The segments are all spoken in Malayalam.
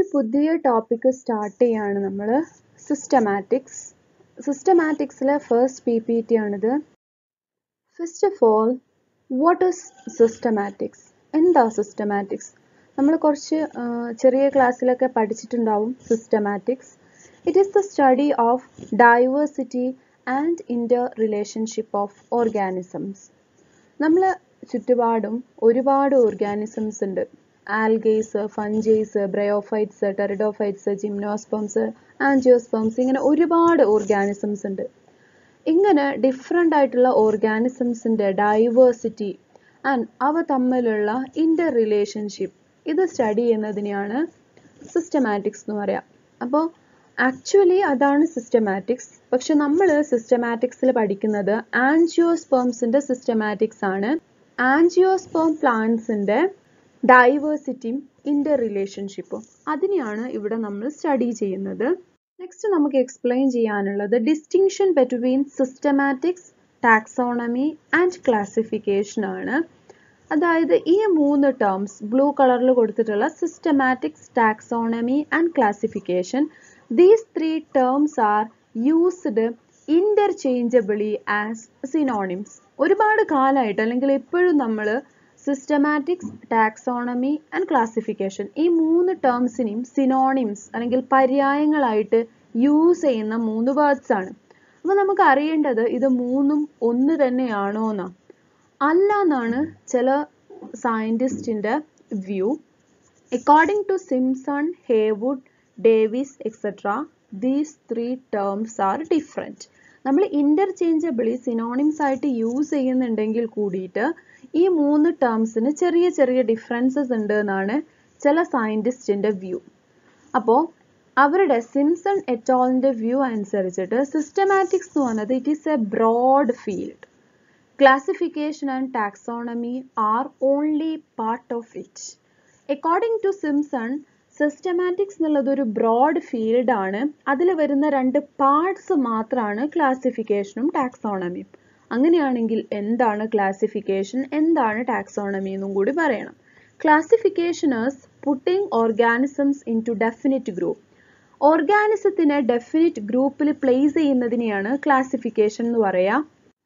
പുതിയ ടോപ്പിക്ക് സ്റ്റാർട്ട് ചെയ്യാണ് നമ്മൾ സിസ്റ്റമാറ്റിക്സ് സിസ്റ്റമാറ്റിക്സിലെ ഫസ്റ്റ് പി പി ടി ആണിത് first of all what is systematics എന്താ സിസ്റ്റമാറ്റിക്സ് നമ്മൾ കുറച്ച് ആ, ചെറിയ ക്ലാസ്സിലൊക്കെ പഠിച്ചിട്ടുണ്ടാവും systematics it is the study of diversity and inter relationship of organisms നമ്മൾ ചുറ്റുപാടും ഒരുപാട് ഓർഗാനിസംസ് ഉണ്ട് algae fungi bryophytes pteridophytes gymnosperms angiosperms ഇങ്ങനെ ഒരുപാട് ഓർഗാനിസംസ് ഉണ്ട് ഇങ്ങനെ ഡിഫറെൻ്റ് ആയിട്ടുള്ള ഓർഗാനിസംസിൻ്റെ ഡൈവേഴ്സിറ്റി ആൻഡ് അവ തമ്മിലുള്ള ഇൻ്റർ റിലേഷൻഷിപ്പ് ഇത് സ്റ്റഡി ചെയ്യുന്നതിനെയാണ് സിസ്റ്റമാറ്റിക്സ് എന്ന് പറയാം അപ്പോൾ ആക്ച്വലി അതാണ് സിസ്റ്റമാറ്റിക്സ് പക്ഷെ നമ്മൾ സിസ്റ്റമാറ്റിക്സിൽ പഠിക്കുന്നത് ആൻജിയോസ്പേംസിൻ്റെ സിസ്റ്റമാറ്റിക്സ് ആണ് ആൻജിയോസ്പേം പ്ലാന്റ്സിൻ്റെ ഡൈവേഴ്സിറ്റിയും ഇൻ്റർ റിലേഷൻഷിപ്പും അതിനെയാണ് ഇവിടെ നമ്മൾ സ്റ്റഡി ചെയ്യുന്നത് നെക്സ്റ്റ് നമുക്ക് എക്സ്പ്ലെയിൻ ചെയ്യാനുള്ളത് distinction between systematics taxonomy and classification ആണ് അതായത് ഈ മൂന്ന് ടേംസ് ബ്ലൂ കളറിൽ കൊടുത്തിട്ടുള്ള systematics taxonomy and classification these three terms are used interchangeably as synonyms ഒരുപാട് കാലമായിട്ട് അല്ലെങ്കിൽ എപ്പോഴും നമ്മൾ സിസ്റ്റമാറ്റിക്സ് ടാക്സോണമി ആൻഡ് ക്ലാസിഫിക്കേഷൻ ഈ മൂന്ന് ടേംസിനെയും സിനോണിംസ് അല്ലെങ്കിൽ പര്യായങ്ങളായിട്ട് യൂസ് ചെയ്യുന്ന മൂന്ന് വേർഡ്സ് ആണ് അപ്പോൾ നമുക്ക് അറിയേണ്ടത് ഇത് മൂന്നും ഒന്ന് തന്നെയാണോ എന്നാ അല്ല എന്നാണ് ചില സയൻറ്റിസ്റ്റിൻ്റെ view according to Simpson Heywood Davis etcetera these three terms are different നമ്മൾ ഇൻ്റർചേഞ്ചബിളി സിനോണിംസ് ആയിട്ട് യൂസ് ചെയ്യുന്നുണ്ടെങ്കിൽ കൂടിയിട്ട് ഈ മൂന്ന് ടേംസിന് ചെറിയ ചെറിയ ഡിഫറൻസസ് ഉണ്ട് എന്നാണ് ചില സയൻറ്റിസ്റ്റിൻ്റെ വ്യൂ അപ്പോൾ അവരുടെ സിംസൺ എറ്റോളിൻ്റെ വ്യൂ അനുസരിച്ചിട്ട് സിസ്റ്റമാറ്റിക്സ് എന്ന് പറഞ്ഞത് it is a broad field classification and taxonomy are only part of it. According to Simpson, systematics എന്നുള്ളത് ഒരു ബ്രോഡ് ഫീൽഡ് ആണ് അതിൽ വരുന്ന രണ്ട് പാർട്സ് മാത്രമാണ് ക്ലാസിഫിക്കേഷനും ടാക്സോണമിയും അങ്ങനെയാണെങ്കിൽ എന്താണ് ക്ലാസിഫിക്കേഷൻ എന്താണ് ടാക്സോണമി എന്നും കൂടി പറയണം classification is putting organisms into definite group ഓർഗാനിസത്തിനെ ഡെഫിനിറ്റ് ഗ്രൂപ്പിൽ പ്ലേസ് ചെയ്യുന്നതിനെയാണ് ക്ലാസിഫിക്കേഷൻ എന്ന് പറയാം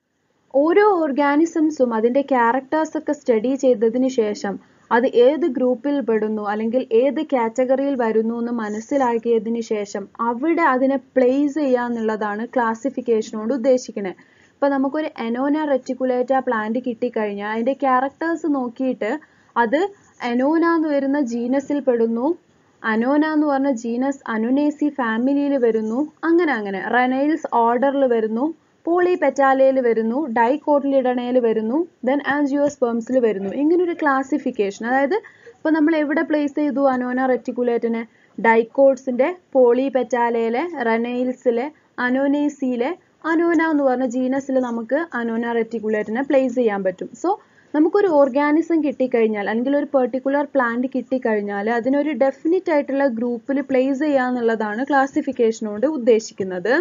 ഓരോ ഓർഗാനിസംസും അതിൻ്റെ ക്യാരക്ടേഴ്സ് ഒക്കെ സ്റ്റഡി ചെയ്തതിന് ശേഷം അത് ഏത് ഗ്രൂപ്പിൽ പെടുന്നു അല്ലെങ്കിൽ ഏത് കാറ്റഗറിയിൽ വരുന്നു എന്ന് മനസ്സിലാക്കിയതിന് ശേഷം അവിടെ അതിനെ പ്ലേസ് ചെയ്യുക എന്നുള്ളതാണ് ക്ലാസിഫിക്കേഷനോട് ഉദ്ദേശിക്കുന്നത് ഇപ്പൊ നമുക്കൊരു എനോന റെറ്റിക്കുലേറ്റ പ്ലാന്റ് കിട്ടിക്കഴിഞ്ഞാൽ അതിന്റെ ക്യാരക്ടേഴ്സ് നോക്കിയിട്ട് അത് എനോന എന്ന് വരുന്ന ജീനസിൽ പെടുന്നു അനോന എന്ന് പറഞ്ഞ ജീനസ് അനുനേസി ഫാമിലിയിൽ വരുന്നു അങ്ങനെ അങ്ങനെ റെനൈൽസ് ഓർഡറിൽ വരുന്നു പോളിപെറ്റാലയിൽ വരുന്നു ഡൈകോട്ടിലിഡണയിൽ വരുന്നു ദെൻ ആൻജിയോസ്പേംസിൽ വരുന്നു ഇങ്ങനെ ഒരു ക്ലാസിഫിക്കേഷൻ അതായത് ഇപ്പൊ നമ്മൾ എവിടെ പ്ലേസ് ചെയ്തു അനോന റെറ്റിക്കുലേറ്റിനെ ഡൈക്കോട്സിന്റെ പോളിപെറ്റാലയിലെ റെനൈൽസിലെ അനോനേസിയിലെ അനോന എന്ന് പറഞ്ഞ ജീനസിൽ നമുക്ക് അനോന റെറ്റിക്കുലേറ്റിനെ പ്ലേസ് ചെയ്യാൻ പറ്റും സോ നമുക്കൊരു ഓർഗാനിസം കിട്ടിക്കഴിഞ്ഞാൽ അല്ലെങ്കിൽ ഒരു പെർട്ടിക്കുലർ പ്ലാന്റ് കിട്ടിക്കഴിഞ്ഞാൽ അതിനൊരു ഡെഫിനിറ്റ് ആയിട്ടുള്ള ഗ്രൂപ്പിൽ പ്ലേസ് ചെയ്യുക എന്നുള്ളതാണ് ക്ലാസിഫിക്കേഷൻ കൊണ്ട് ഉദ്ദേശിക്കുന്നത്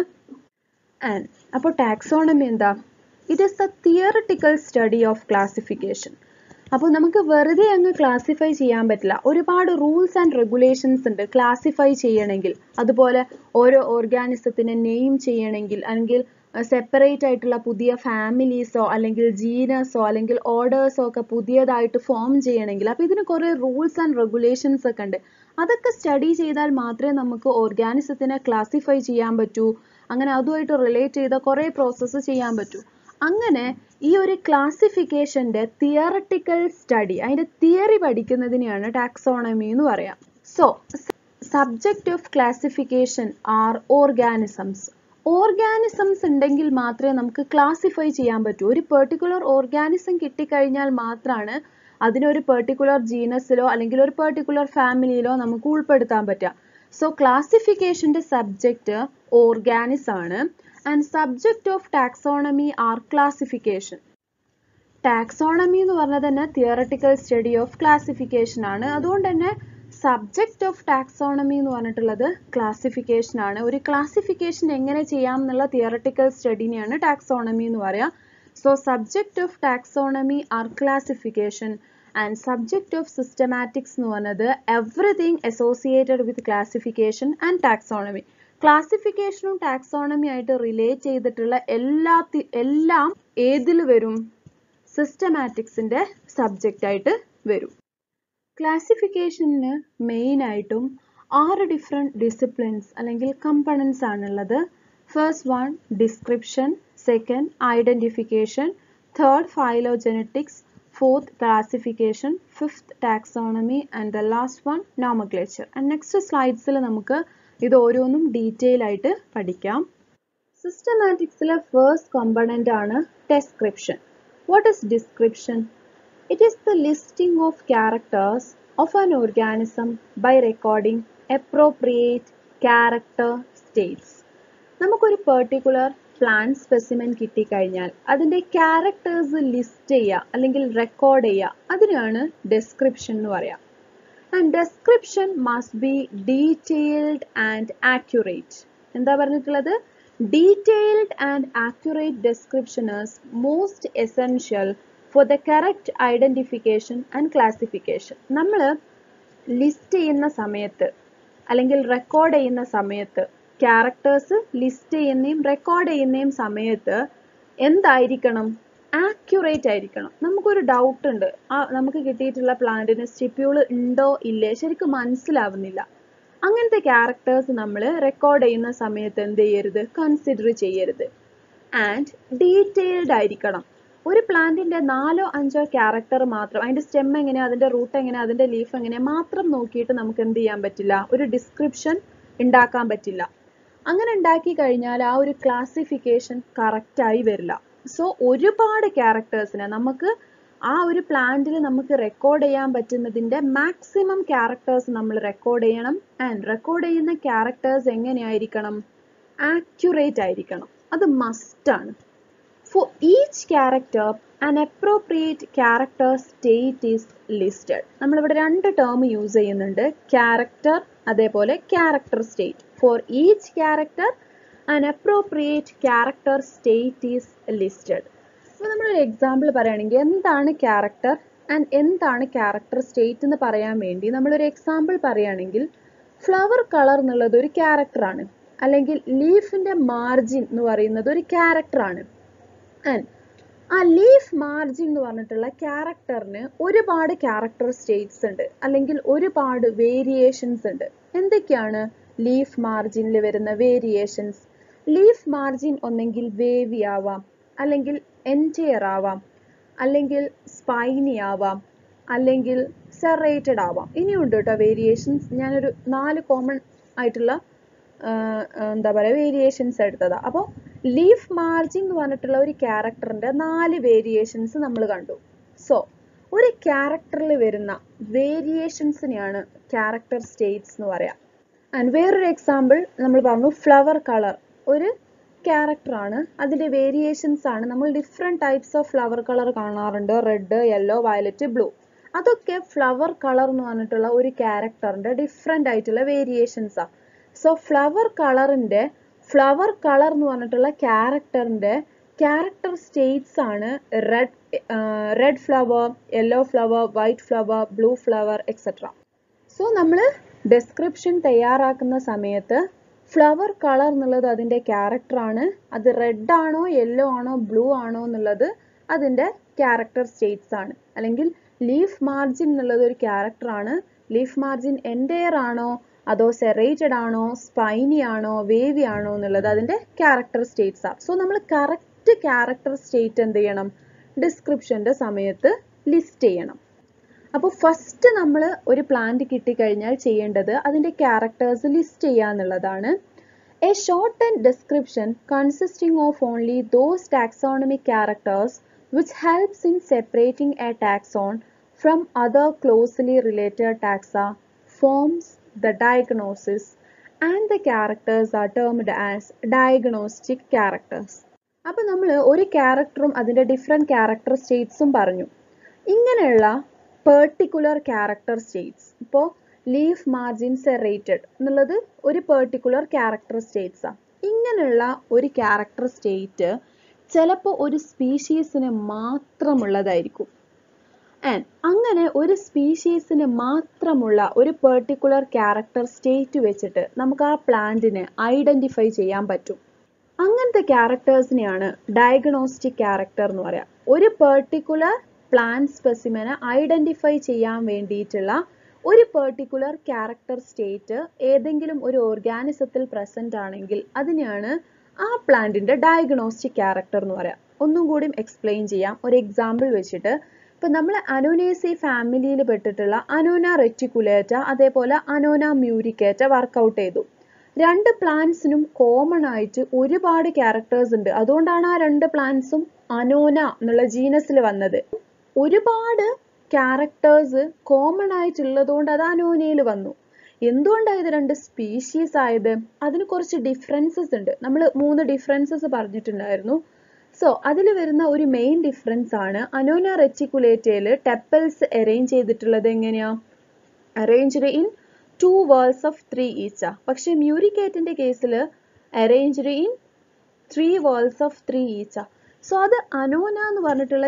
ആൻഡ് അപ്പോൾ ടാക്സോണമി എന്താ it is the theoretical study of classification അപ്പോൾ നമുക്ക് വെറുതെ അങ്ങ് ക്ലാസിഫൈ ചെയ്യാൻ പറ്റില്ല ഒരുപാട് റൂൾസ് ആൻഡ് റെഗുലേഷൻസ് ഉണ്ട് ക്ലാസിഫൈ ചെയ്യണമെങ്കിൽ അതുപോലെ ഓരോ ഓർഗാനിസത്തിനെ നെയിം ചെയ്യണമെങ്കിൽ അല്ലെങ്കിൽ സെപ്പറേറ്റ് ആയിട്ടുള്ള പുതിയ ഫാമിലീസോ അല്ലെങ്കിൽ ജീനസോ അല്ലെങ്കിൽ ഓർഡേഴ്സോ ഒക്കെ പുതിയതായിട്ട് ഫോം ചെയ്യണമെങ്കിൽ അപ്പോൾ ഇതിന് കുറേ റൂൾസ് ആൻഡ് റെഗുലേഷൻസ് ഒക്കെ ഉണ്ട് അതൊക്കെ സ്റ്റഡി ചെയ്താൽ മാത്രമേ നമുക്ക് ഓർഗാനിസത്തിനെ ക്ലാസിഫൈ ചെയ്യാൻ പറ്റൂ അങ്ങനെ അതുമായിട്ട് റിലേറ്റ് ചെയ്ത കുറേ പ്രോസസ്സ് ചെയ്യാൻ പറ്റൂ അങ്ങനെ ഈ ഒരു ക്ലാസിഫിക്കേഷൻ്റെ തിയറട്ടിക്കൽ സ്റ്റഡി അതിൻ്റെ തിയറി പഠിക്കുന്നതിനെയാണ് ടാക്സോണമി എന്ന് പറയാം so subject of classification are organisms organisms ഉണ്ടെങ്കിൽ മാത്രമേ നമുക്ക് ക്ലാസിഫൈ ചെയ്യാൻ പറ്റൂ ഒരു പെർട്ടിക്കുലർ ഓർഗാനിസം കിട്ടിക്കഴിഞ്ഞാൽ മാത്രമാണ് അതിനൊരു പെർട്ടിക്കുലർ ജീനസിലോ അല്ലെങ്കിൽ ഒരു പെർട്ടിക്കുലർ ഫാമിലിയിലോ നമുക്ക് ഉൾപ്പെടുത്താൻ പറ്റുക സോ ക്ലാസിഫിക്കേഷൻ്റെ സബ്ജക്റ്റ് ഓർഗാനിസ് ആണ് and subject of taxonomy are classification taxonomy എന്ന് പറഞ്ഞാൽ തന്നെ തിയറട്ടിക്കൽ സ്റ്റഡി ഓഫ് ക്ലാസിഫിക്കേഷൻ ആണ് അതുകൊണ്ട് തന്നെ സബ്ജക്റ്റ് ഓഫ് ടാക്സോണമി എന്ന് പറഞ്ഞിട്ടുള്ളത് ക്ലാസിഫിക്കേഷൻ ആണ് ഒരു ക്ലാസിഫിക്കേഷൻ എങ്ങനെ ചെയ്യാം എന്നുള്ള തിയറട്ടിക്കൽ സ്റ്റഡിനെയാണ് ടാക്സോണമി എന്ന് പറയാം so subject of taxonomy are classification and subject of systematics എന്ന് പറഞ്ഞത് everything associated with classification and taxonomy ക്ലാസിഫിക്കേഷനും ടാക്സോണമി ആയിട്ട് റിലേറ്റ് ചെയ്തിട്ടുള്ള എല്ലാ എല്ലാം ഏതിൽ വരും സിസ്റ്റമാറ്റിക്സിന്റെ സബ്ജക്റ്റ് ആയിട്ട് വരും ക്ലാസിഫിക്കേഷന് മെയിൻ ആയിട്ടും ആറ് ഡിഫറെൻറ്റ് ഡിസിപ്ലിൻസ് അല്ലെങ്കിൽ കമ്പണൻസ് ആണുള്ളത് first one description second identification third phylogenetics fourth classification fifth taxonomy and the last one nomenclature and next സ്ലൈഡ്സിൽ നമുക്ക് ഇത് ഓരോന്നും ഡീറ്റെയിൽ ആയിട്ട് പഠിക്കാം സിസ്റ്റമാറ്റിക്സിലെ ഫസ്റ്റ് കോമ്പണൻ്റ് ആണ് description what is description it is the listing of characters of an organism by recording appropriate character states നമുക്കൊരു പെർട്ടിക്കുലർ പ്ലാന്റ് സ്പെസിമെൻ കിട്ടിക്കഴിഞ്ഞാൽ അതിൻ്റെ ക്യാരക്ടേഴ്സ് ലിസ്റ്റ് ചെയ്യുക അല്ലെങ്കിൽ റെക്കോർഡ് ചെയ്യുക അതിനാണ് ഡെസ്ക്രിപ്ഷൻ എന്ന് പറയാം and description must be detailed and accurate എന്താ പറഞ്ഞിട്ടുള്ളത് detailed and accurate description is most essential for the correct identification and classification നമ്മൾ ലിസ്റ്റ് ചെയ്യുന്ന സമയത്ത് അല്ലെങ്കിൽ റെക്കോർഡ് ചെയ്യുന്ന സമയത്ത് ക്യാരക്ടേഴ്സ് ലിസ്റ്റ് ചെയ്യുന്നതും റെക്കോർഡ് ചെയ്യുന്നതും സമയത്ത് എന്തായിരിക്കണം ആക്യുറേറ്റ് ആയിരിക്കണം നമുക്കൊരു ഡൗട്ട് ഉണ്ട് ആ നമുക്ക് കിട്ടിയിട്ടുള്ള പ്ലാന്റിന് സ്റ്റിപ്യൂൾ ഉണ്ടോ ഇല്ലേ ശരിക്കും മനസ്സിലാവുന്നില്ല അങ്ങനത്തെ ക്യാരക്ടേഴ്സ് നമ്മൾ റെക്കോർഡ് ചെയ്യുന്ന സമയത്ത് എന്ത് ചെയ്യരുത് കൺസിഡർ ചെയ്യരുത് ആൻഡ് ഡീറ്റെയിൽഡ് ആയിരിക്കണം ഒരു പ്ലാന്റിന്റെ നാലോ അഞ്ചോ ക്യാരക്ടർ മാത്രം അതിന്റെ സ്റ്റെം എങ്ങനെയാ അതിന്റെ റൂട്ട് എങ്ങനെയാ അതിന്റെ ലീഫ് എങ്ങനെയാ മാത്രം നോക്കിയിട്ട് നമുക്ക് എന്ത് ചെയ്യാൻ പറ്റില്ല ഒരു ഡിസ്ക്രിപ്ഷൻ ഉണ്ടാക്കാൻ പറ്റില്ല അങ്ങനെ ഉണ്ടാക്കി കഴിഞ്ഞാൽ ആ ഒരു ക്ലാസിഫിക്കേഷൻ കറക്റ്റായി വരില്ല സോ ഒരുപാട് ക്യാരക്ടേഴ്സിനെ നമുക്ക് ആ ഒരു പ്ലാന്റിൽ നമുക്ക് റെക്കോർഡ് ചെയ്യാൻ പറ്റുന്നതിന്റെ മാക്സിമം ക്യാരക്ടേഴ്സ് നമ്മൾ റെക്കോർഡ് ചെയ്യണം ആൻഡ് റെക്കോർഡ് ചെയ്യുന്ന ക്യാരക്ടേഴ്സ് എങ്ങനെയായിരിക്കണം ആക്യുറേറ്റ് ആയിരിക്കണം അത് മസ്റ്റാണ് For each character, an appropriate character state is listed. നമ്മളിവിടെ രണ്ട് ടേം യൂസ് ചെയ്യുന്നുണ്ട് ക്യാരക്ടർ അതേപോലെ character state for each character an appropriate character state is listed അപ്പോൾ നമ്മളൊരു എക്സാമ്പിൾ പറയുകയാണെങ്കിൽ എന്താണ് ക്യാരക്ടർ ആൻഡ് എന്താണ് ക്യാരക്ടർ സ്റ്റേറ്റ് എന്ന് പറയാൻ വേണ്ടി നമ്മളൊരു എക്സാമ്പിൾ പറയുകയാണെങ്കിൽ ഫ്ലവർ കളർ എന്നുള്ളത് ഒരു ക്യാരക്ടറാണ് അല്ലെങ്കിൽ ലീഫിന്റെ മാർജിൻ എന്ന് പറയുന്നത് ഒരു ക്യാരക്ടറാണ് ആൻഡ് ആ ലീഫ് മാർജിൻ എന്ന് പറഞ്ഞിട്ടുള്ള ക്യാരക്ടറിന് ഒരുപാട് ക്യാരക്ടർ സ്റ്റേറ്റ്സ് ഉണ്ട് അല്ലെങ്കിൽ ഒരുപാട് വേരിയേഷൻസ് ഉണ്ട് എന്തൊക്കെയാണ് ലീഫ് മാർജിനിൽ വരുന്ന വേരിയേഷൻസ് ലീഫ് മാർജിൻ ഒന്നെങ്കിൽ വേവി ആവാം അല്ലെങ്കിൽ എൻറ്റയർ ആവാം അല്ലെങ്കിൽ സ്പൈനി ആവാം അല്ലെങ്കിൽ സെറേറ്റഡ് ആവാം ഇനിയുണ്ട് കേട്ടോ വേരിയേഷൻസ് ഞാനൊരു നാല് കോമൺ ആയിട്ടുള്ള എന്താ പറയുക വേരിയേഷൻസ് എടുത്തതാ അപ്പോൾ ലീഫ് മാർജിൻ എന്ന് പറഞ്ഞിട്ടുള്ള ഒരു ക്യാരക്ടറിന്റെ നാല് വേരിയേഷൻസ് നമ്മൾ കണ്ടു സോ ഒരു ക്യാരക്ടറിൽ വരുന്ന വേരിയേഷൻസിനെയാണ് ക്യാരക്ടർ സ്റ്റേറ്റ്സ് എന്ന് പറയാം ആൻഡ് വേറൊരു എക്സാമ്പിൾ നമ്മൾ പറഞ്ഞു ഫ്ലവർ കളർ ഒരു ക്യാരക്ടറാണ് അതിന്റെ വേരിയേഷൻസ് ആണ് നമ്മൾ different types of flower colour കാണാറുണ്ട് റെഡ് യെല്ലോ വയലറ്റ് ബ്ലൂ അതൊക്കെ ഫ്ലവർ കളർ എന്ന് പറഞ്ഞിട്ടുള്ള ഒരു ക്യാരക്ടറിന്റെ ഡിഫറെൻ്റ് ആയിട്ടുള്ള വേരിയേഷൻസ് ആണ് സോ ഫ്ലവർ കളറിന്റെ ഫ്ലവർ കളർ എന്ന് പറഞ്ഞിട്ടുള്ള ക്യാരക്ടറിന്റെ ക്യാരക്ടർ സ്റ്റേറ്റ്സ് ആണ് red red flower yellow flower white flower blue flower etcetera so നമ്മൾ ഡെസ്ക്രിപ്ഷൻ തയ്യാറാക്കുന്ന സമയത്ത് ഫ്ലവർ കളർ എന്നുള്ളത് അതിൻ്റെ ക്യാരക്ടറാണ് അത് റെഡ് ആണോ യെല്ലോ ആണോ ബ്ലൂ ആണോ എന്നുള്ളത് അതിൻ്റെ ക്യാരക്ടർ സ്റ്റേറ്റ്സ് ആണ് അല്ലെങ്കിൽ ലീഫ് മാർജിൻ എന്നുള്ളത് ഒരു ക്യാരക്ടറാണ് ലീഫ് മാർജിൻ എൻറ്റയർ ആണോ അതോ സെറേറ്റഡ് ആണോ സ്പൈനി ആണോ വേവി ആണോ എന്നുള്ളത് അതിൻ്റെ ക്യാരക്ടർ സ്റ്റേറ്റ്സ് ആണ് സോ നമ്മൾ കറക്റ്റ് ക്യാരക്ടർ സ്റ്റേറ്റ് എന്ത് ചെയ്യണം ഡിസ്ക്രിപ്ഷൻ്റെ സമയത്ത് ലിസ്റ്റ് ചെയ്യണം അപ്പോൾ ഫസ്റ്റ് നമ്മൾ ഒരു പ്ലാന്റ് കിട്ടിക്കഴിഞ്ഞാൽ ചെയ്യേണ്ടത് അതിൻ്റെ ക്യാരക്ടേഴ്സ് ലിസ്റ്റ് ചെയ്യുക എന്നുള്ളതാണ് a short and description consisting of only those taxonomic characters which helps in separating a taxon from other closely related taxa forms the diagnosis and the characters are termed as diagnostic characters. അപ്പോൾ നമ്മൾ ഒരു ക്യാരക്ടറും അതിൻ്റെ ഡിഫറെൻറ്റ് ക്യാരക്ടർ സ്റ്റേറ്റ്സും പറഞ്ഞു ഇങ്ങനെയുള്ള പെർട്ടിക്കുലർ ക്യാരക്ടർ സ്റ്റേറ്റ്സ് ഇപ്പോൾ ലീഫ് മാർജിൻ സെറേറ്റഡ് എന്നുള്ളത് ഒരു പെർട്ടിക്കുലർ ക്യാരക്ടർ സ്റ്റേറ്റ്സ് ആണ് ഇങ്ങനെയുള്ള ഒരു ക്യാരക്ടർ സ്റ്റേറ്റ് ചിലപ്പോൾ ഒരു സ്പീഷീസിന് മാത്രമുള്ളതായിരിക്കും ആൻഡ് അങ്ങനെ ഒരു സ്പീഷീസിന് മാത്രമുള്ള ഒരു പെർട്ടിക്കുലർ ക്യാരക്ടർ സ്റ്റേറ്റ് വെച്ചിട്ട് നമുക്ക് ആ പ്ലാന്റിനെ ഐഡന്റിഫൈ ചെയ്യാൻ പറ്റും അങ്ങനത്തെ ക്യാരക്ടേഴ്സിനെയാണ് ഡയഗ്നോസ്റ്റിക് ക്യാരക്ടർ എന്ന് പറയാം ഒരു പെർട്ടിക്കുലർ പ്ലാന്റ് സ്പെസിമെനെ ഐഡന്റിഫൈ ചെയ്യാൻ വേണ്ടിയിട്ടുള്ള ഒരു പെർട്ടിക്കുലർ ക്യാരക്ടർ സ്റ്റേറ്റ് ഏതെങ്കിലും ഒരു ഓർഗാനിസത്തിൽ പ്രസന്റ് ആണെങ്കിൽ അതിനെയാണ് ആ പ്ലാന്റിന്റെ ഡയഗ്നോസ്റ്റിക് ക്യാരക്ടർ എന്ന് പറയാം ഒന്നും കൂടി എക്സ്പ്ലെയിൻ ചെയ്യാം ഒരു എക്സാമ്പിൾ വെച്ചിട്ട് ഇപ്പൊ നമ്മൾ അനോനേസി ഫാമിലിയിൽ പെട്ടിട്ടുള്ള അനോന റെറ്റിക്കുലേറ്റ അതേപോലെ അനോന മ്യൂരിക്കേറ്റ വർക്കൗട്ട് ചെയ്തു രണ്ട് പ്ലാന്റ്സിനും കോമൺ ആയിട്ട് ഒരുപാട് ക്യാരക്ടേഴ്സ് ഉണ്ട് അതുകൊണ്ടാണ് ആ രണ്ട് പ്ലാന്റ്സും അനോന എന്നുള്ള ജീനസിൽ വന്നത് ഒരുപാട് ക്യാരക്ടേഴ്സ് കോമൺ ആയിട്ടുള്ളതുകൊണ്ട് അത് അനോനയിൽ വന്നു എന്തുകൊണ്ടാണ് ഇത് രണ്ട് സ്പീഷീസ് ആയത് അതിന് കുറച്ച് ഡിഫറൻസസ് ഉണ്ട് നമ്മൾ മൂന്ന് ഡിഫറൻസസ് പറഞ്ഞിട്ടുണ്ടായിരുന്നു സോ അതിൽ വരുന്ന ഒരു മെയിൻ ഡിഫറൻസ് ആണ് അനോന റെറ്റിക്കുലേറ്റയിൽ ടെപ്പൽസ് അറേഞ്ച് ചെയ്തിട്ടുള്ളത് എങ്ങനെയാ arranged in two whorls of three each പക്ഷെ മ്യൂരിക്കേറ്റിന്റെ കേസിൽ arranged in three whorls of three each so അത് അനോന എന്ന് പറഞ്ഞിട്ടുള്ള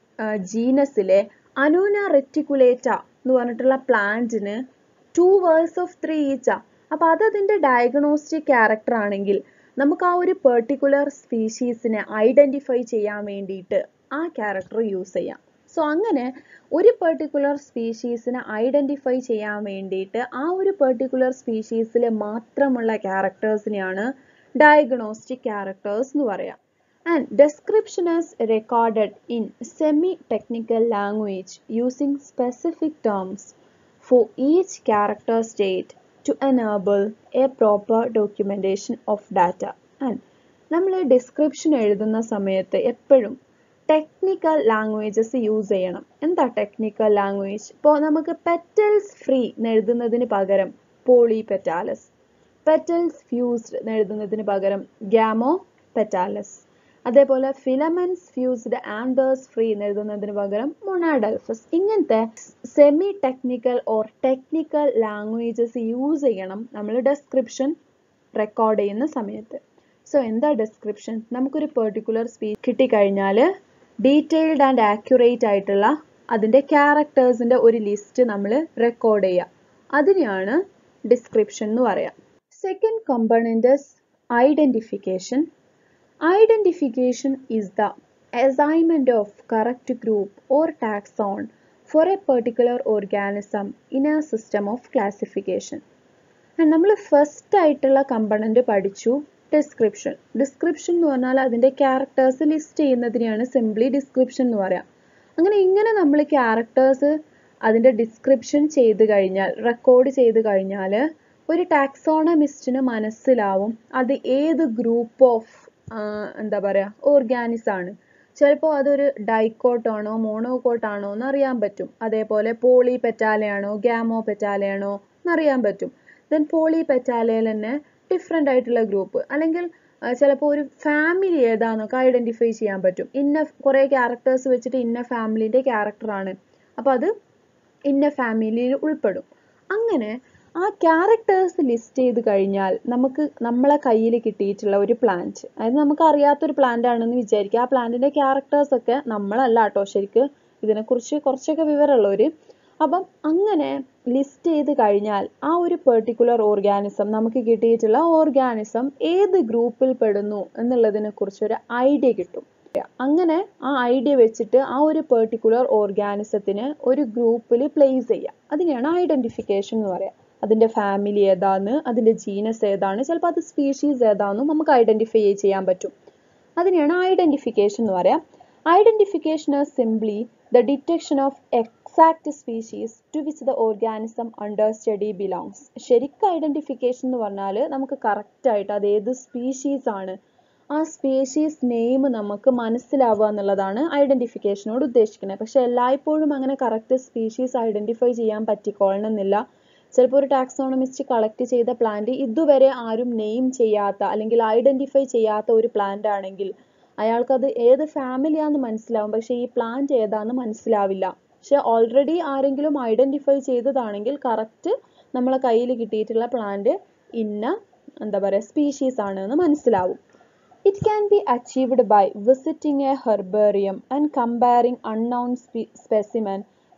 ജീനസിലെ അനോന റെറ്റിക്കുലേറ്റ എന്ന് പറഞ്ഞിട്ടുള്ള പ്ലാന്റിന് ടു വേൾസ് ഓഫ് ത്രീ ഈച്ച അപ്പൊ അത് അതിന്റെ ഡയഗ്നോസ്റ്റിക് ക്യാരക്ടർ ആണെങ്കിൽ നമുക്ക് ആ ഒരു പെർട്ടിക്കുലർ സ്പീഷീസിനെ ഐഡന്റിഫൈ ചെയ്യാൻ വേണ്ടിയിട്ട് ആ ക്യാരക്ടർ യൂസ് ചെയ്യാം സോ അങ്ങനെ ഒരു പെർട്ടിക്കുലർ സ്പീഷീസിനെ ഐഡന്റിഫൈ ചെയ്യാൻ വേണ്ടിയിട്ട് ആ ഒരു പെർട്ടിക്കുലർ സ്പീഷീസിൽ മാത്രമുള്ള ക്യാരക്ടേഴ്സിനെയാണ് ഡയഗ്നോസ്റ്റിക് ക്യാരക്ടേഴ്സ് എന്ന് പറയാം and description is recorded in semi-technical language using specific terms for each character state to enable a proper documentation of data. And നമ്മൾ ഡിസ്ക്രിപ്ഷൻ എഴുതുന്ന സമയത്ത് എപ്പോഴും ടെക്നിക്കൽ ലാംഗ്വേജസ് യൂസ് ചെയ്യണം എന്താ ടെക്നിക്കൽ ലാംഗ്വേജ് ഇപ്പോൾ നമുക്ക് പെറ്റൽസ് ഫ്രീ എന്ന് എഴുതുന്നതിന് പകരം പോളി പെറ്റാലസ് പെറ്റൽസ് ഫ്യൂസ്ഡ് എന്ന് എഴുതുന്നതിന് പകരം ഗ്യാമോ പെറ്റാലസ് അതേപോലെ ഫിലമെന്റ്സ് ഫ്യൂസ്ഡ് ആൻഡേഴ്സ് ഫ്രീ എന്ന് എഴുതുന്നതിന് പകരം മൊണാഡൽഫസ് ഇങ്ങനത്തെ semi technical or technical languages use ചെയ്യണം നമ്മൾ ഡെസ്ക്രിപ്ഷൻ റെക്കോർഡ് ചെയ്യുന്ന സമയത്ത് സോ എന്താ ഡെസ്ക്രിപ്ഷൻ നമുക്കൊരു പെർട്ടിക്കുലർ സ്പീച്ച് കിട്ടിക്കഴിഞ്ഞാൽ ഡീറ്റെയിൽഡ് ആൻഡ് ആക്യുറേറ്റ് ആയിട്ടുള്ള അതിൻ്റെ ക്യാരക്ടേഴ്സിൻ്റെ ഒരു ലിസ്റ്റ് നമ്മൾ റെക്കോർഡ് ചെയ്യുക അതിനെയാണ് ഡിസ്ക്രിപ്ഷൻ എന്ന് പറയാം second component identification Identification is the assignment of correct group or taxon for a particular organism in a system of classification. നമ്മൾ ഫസ്റ്റ് ആയിട്ടുള്ള കമ്പണന്റ് പഠിച്ചു ഡിസ്ക്രിപ്ഷൻ ഡിസ്ക്രിപ്ഷൻ എന്ന് പറഞ്ഞാൽ അതിൻ്റെ ക്യാരക്ടേഴ്സ് ലിസ്റ്റ് ചെയ്യുന്നതിനെയാണ് സിംപ്ലി ഡിസ്ക്രിപ്ഷൻ എന്ന് പറയാം അങ്ങനെ ഇങ്ങനെ നമ്മൾ ക്യാരക്ടേഴ്സ് അതിൻ്റെ ഡിസ്ക്രിപ്ഷൻ ചെയ്ത് കഴിഞ്ഞാൽ റെക്കോർഡ് ചെയ്ത് കഴിഞ്ഞാൽ ഒരു ടാക്സോണമിസ്റ്റിന് മനസ്സിലാവും അത് ഏത് ഗ്രൂപ്പ് ഓഫ് എന്താ പറയുക ഓർഗാനിസ് ആണ് ചിലപ്പോൾ അതൊരു ഡൈക്കോട്ടാണോ മോണോകോട്ടാണോ എന്ന് അറിയാൻ പറ്റും അതേപോലെ പോളി പെറ്റാലയാണോ ഗ്യാമോ പെറ്റാലയാണോ എന്നറിയാൻ പറ്റും ദെൻ പോളി പെറ്റാലയിൽ തന്നെ ഡിഫറെൻ്റ് ആയിട്ടുള്ള ഗ്രൂപ്പ് അല്ലെങ്കിൽ ചിലപ്പോൾ ഒരു ഫാമിലി ഏതാണെന്നൊക്കെ ഐഡൻറ്റിഫൈ ചെയ്യാൻ പറ്റും ഇന്ന കുറേ ക്യാരക്ടേഴ്സ് വെച്ചിട്ട് ഇന്ന ഫാമിലിൻ്റെ ക്യാരക്ടറാണ് അപ്പോൾ അത് ഇന്ന ഫാമിലിയിൽ ഉൾപ്പെടും അങ്ങനെ ആ ക്യാരക്ടേഴ്സ് ലിസ്റ്റ് ചെയ്ത് കഴിഞ്ഞാൽ നമുക്ക് നമ്മളെ കയ്യിൽ കിട്ടിയിട്ടുള്ള ഒരു പ്ലാന്റ് അതായത് നമുക്ക് അറിയാത്തൊരു പ്ലാന്റ് ആണെന്ന് വിചാരിക്കുക ആ പ്ലാന്റിന്റെ ക്യാരക്ടേഴ്സ് ഒക്കെ നമ്മളല്ല കേട്ടോ ശരിക്ക് ഇതിനെക്കുറിച്ച് കുറച്ചൊക്കെ വിവരമുള്ളവർ അപ്പം അങ്ങനെ ലിസ്റ്റ് ചെയ്ത് കഴിഞ്ഞാൽ ആ ഒരു പെർട്ടിക്കുലർ ഓർഗാനിസം നമുക്ക് കിട്ടിയിട്ടുള്ള ഓർഗാനിസം ഏത് ഗ്രൂപ്പിൽ പെടുന്നു എന്നുള്ളതിനെ കുറിച്ച് ഒരു ഐഡിയ കിട്ടും അങ്ങനെ ആ ഐഡിയ വെച്ചിട്ട് ആ ഒരു പെർട്ടിക്കുലർ ഓർഗാനിസത്തിന് ഒരു ഗ്രൂപ്പിൽ പ്ലേസ് ചെയ്യാം അതിനെയാണ് ഐഡന്റിഫിക്കേഷൻ എന്ന് പറയാം അതിൻ്റെ ഫാമിലി ഏതാന്ന് അതിൻ്റെ ജീനസ് ഏതാണ് ചിലപ്പോൾ അത് സ്പീഷീസ് ഏതാണെന്നും നമുക്ക് ഐഡൻറ്റിഫൈ ചെയ്യാൻ പറ്റും അതിനെയാണ് ഐഡൻറ്റിഫിക്കേഷൻ എന്ന് പറയാം identification is simply the detection of exact species to which the organism under study belongs ശരിക്കും ഐഡൻറ്റിഫിക്കേഷൻ എന്ന് പറഞ്ഞാൽ നമുക്ക് കറക്റ്റ് ആയിട്ട് അത് ഏത് സ്പീഷീസ് ആണ് ആ സ്പീഷീസ് നെയിം നമുക്ക് മനസ്സിലാവുക എന്നുള്ളതാണ് ഐഡൻറ്റിഫിക്കേഷനോട് ഉദ്ദേശിക്കുന്നത് പക്ഷെ എല്ലായ്പ്പോഴും അങ്ങനെ കറക്റ്റ് സ്പീഷീസ് ഐഡൻറ്റിഫൈ ചെയ്യാൻ പറ്റിക്കൊള്ളണമെന്നില്ല ചിലപ്പോൾ ഒരു ടാക്സോണമിസ്റ്റ് കളക്ട് ചെയ്ത പ്ലാന്റ് ഇതുവരെ ആരും നെയിം ചെയ്യാത്ത അല്ലെങ്കിൽ ഐഡന്റിഫൈ ചെയ്യാത്ത ഒരു പ്ലാന്റ് ആണെങ്കിൽ അയാൾക്കത് ഏത് ഫാമിലിയാന്ന് മനസ്സിലാവും പക്ഷെ ഈ പ്ലാന്റ് ഏതാന്ന് മനസ്സിലാവില്ല പക്ഷെ ഓൾറെഡി ആരെങ്കിലും ഐഡന്റിഫൈ ചെയ്തതാണെങ്കിൽ കറക്റ്റ് നമ്മളെ കയ്യിൽ കിട്ടിയിട്ടുള്ള പ്ലാന്റ് ഇന്ന എന്താ പറയുക സ്പീഷീസ് ആണ് എന്ന് മനസ്സിലാവും it can be achieved by visiting a herbarium and comparing unknown specimen